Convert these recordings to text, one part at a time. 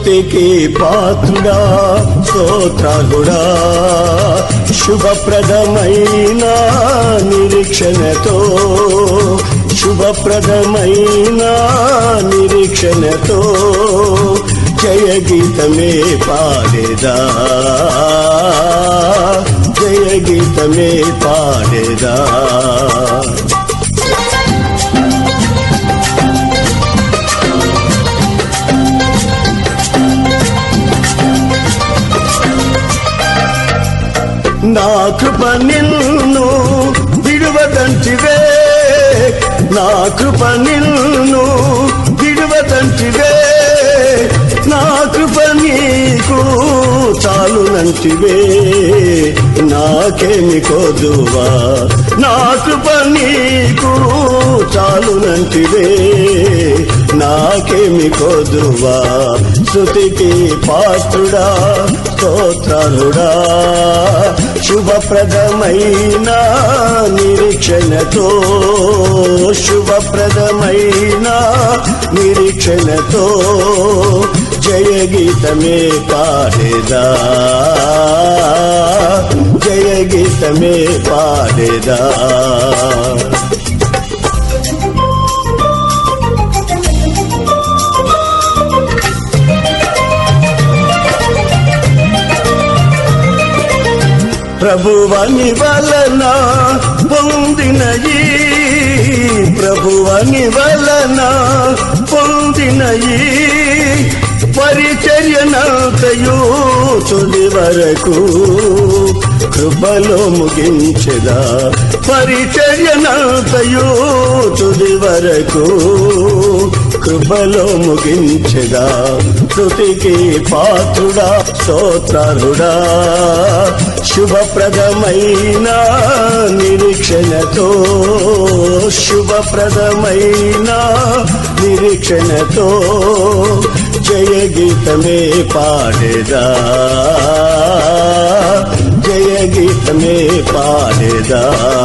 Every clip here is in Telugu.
స్తుతికి పాత్రుడా స్తోత్రాలుడా శుభప్రదమైన నిరీక్షణతో శుభప్రదమైన నిరీక్షణతో జయ గీతమే పాడేదా జయ గీతమే పాడేదా నా కృప నిన్ను విడువదంటివే నా కృప నిన్ను విడువదంటివే నా కృప నీకు చాలునంటివే నాకేమి కోదువా నా కృప నీకు చాలునంటివే నాకేమి కోదువా శృతికి పాత్రుడా స్తోత్రాలుడా శుభప్రదమైన నిరీక్షణతో శుభప్రదమైన నిరీక్షణతో జయ గీతమే పాడేదా జయ గీతమే పాడేదా ప్రభువని వలన పొందినయి ప్రభువని వలన పొందినయి పరిచర్యనంతయు తుది వరకు కృపలో ముగించదా పరిచర్యనంతయు తుది వరకు కృపలో ముగించదా శృతికి పాత్రుడా స్తోత్రుడా శుభప్రదమైన నిరీక్షణతో శుభప్రదమైన నిరీక్షణతో జయ గీతమే పాడేదా జయ గీతమే పాడేదా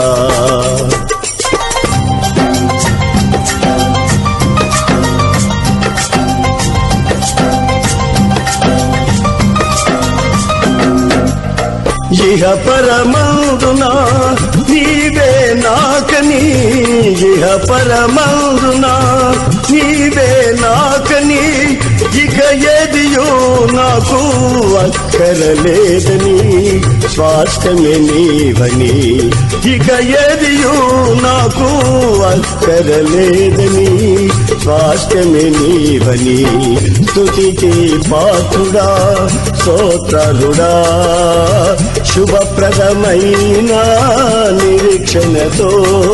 ఇహ పరమందున నీవే నాకని ఇహ పరమందున నీవే నాకని ఇక ఎదియో నాకు అక్కరలేదని స్వాస్థ్యమే నీవని ఇక ఎదియో నాకు అక్కరలేదని స్వాస్థ్యమే నీవని స్తుతికి పాత్రుడా స్తోత్రుడా శుభప్రదమైన నిరీక్షణతో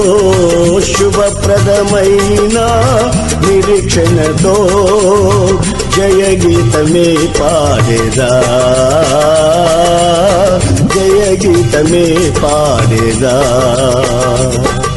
శుభప్రదమైన నిరీక్షణతో జయ గీతమే పాడేదా జయ గీతమే పాడేదా